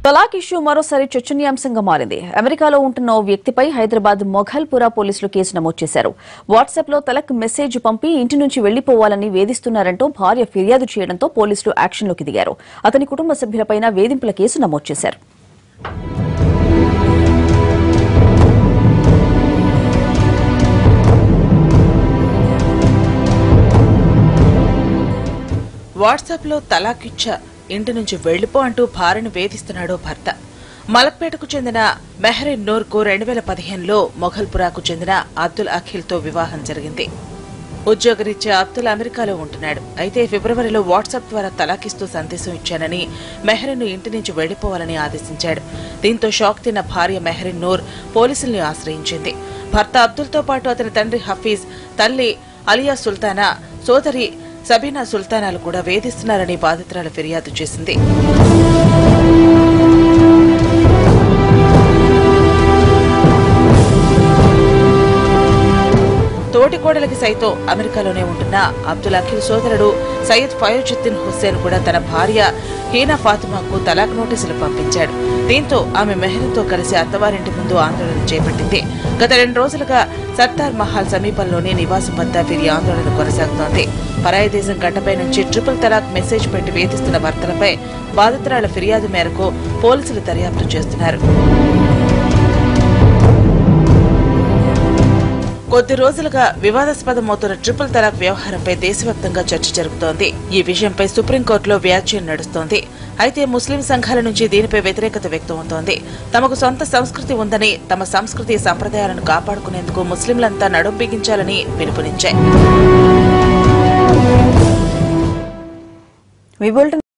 తలాక్ issue మరోసారి చర్చనీయాంశంగా మారింది అమెరికాలో ఉంటున్న ఓ వ్యక్తిపై హైదరాబాద్ మొఘల్పురా పోలీసులు కేసు నమోదు చేశారు వాట్సాప్ లో తలక్ మెసేజ్ పంపి ఇంటి నుంచి వెళ్లిపోవాలని వేధిస్తున్నారంటూ భార్య ఫిర్యాదు చేయడంతో పోలీసులు యాక్షన్లోకి దిగారు అతని కుటుంబ సభ్యులపైన వేధింపుల కేసు నమోదు చేశారు వాట్సాప్లో తలాకిచ్చా ఇంటి నుంచి వెళ్లిపో అంటూ భార్యను వేధిస్తున్నాడు భర్త మలక్పేటకు చెందిన మెహరిన్ నూర్కు రెండు వేల పదిహేనులో మొఘల్పురాకు చెందిన అబ్దుల్ అఖిల్తో వివాహం జరిగింది ఉద్యోగరీత్యా అబ్దుల్ అమెరికాలో ఉంటున్నాడు అయితే ఫిబ్రవరిలో వాట్సాప్ ద్వారా తలాకిస్తూ సందేశం ఇచ్చానని మెహరిన్ ఇంటి నుంచి వెళ్లిపోవాలని ఆదేశించాడు దీంతో షాక్ తిన్న భార్య మెహరిన్ నూర్ పోలీసుల్ని ఆశ్రయించింది భర్త అబ్దుల్తో పాటు అతని తండ్రి హఫీజ్ తల్లి అలియా సుల్తానా సోదరి సబీనా సుల్తానాలు కూడా వేధిస్తున్నారని బాధితురాలు ఫిర్యాదు చేసింది తోటి కోడలికి సైతం అమెరికాలోనే ఉంటున్న అబ్దుల్ అఖిల్ సోదరుడు సయ్యద్ ఫయోజుద్దీన్ హుస్సేన్ కూడా తన భార్య హీనా ఫాతిమాకు తలాక్ నోటీసులు పంపించాడు దీంతో ఆమె మెహర్తో కలిసి అత్తవారింటి ముందు ఆందోళన చేపట్టింది గత రెండు రోజులుగా సర్దార్ మహల్ సమీపంలోని నివాసం వద్ద వీరి ఆందోళన కొనసాగుతోంది పరాయి దేశం గడ్డపై నుంచి ట్రిపుల్ తలాక్ మెసేజ్ పెట్టి వేధిస్తున్న భర్తలపై బాధితురాల ఫిర్యాదు మేరకు పోలీసులు దర్యాప్తు చేస్తున్నారు కొద్ది రోజులుగా వివాదాస్పదమవుతున్న ట్రిపుల్ తలాక్ వ్యవహారంపై దేశవ్యాప్తంగా చర్చ జరుగుతోంది ఈ విషయంపై సుప్రీంకోర్టులో వ్యాజ్యం నడుస్తోంది అయితే ముస్లిం సంఘాల నుంచి దీనిపై వ్యతిరేకత వ్యక్తమవుతోంది తమకు సొంత సంస్కృతి ఉందని తమ సంస్కృతి సంప్రదాయాలను కాపాడుకునేందుకు ముస్లింలంతా నడుం బిగించాలని పిలుపునిచ్చాయి మీ బులెటిన్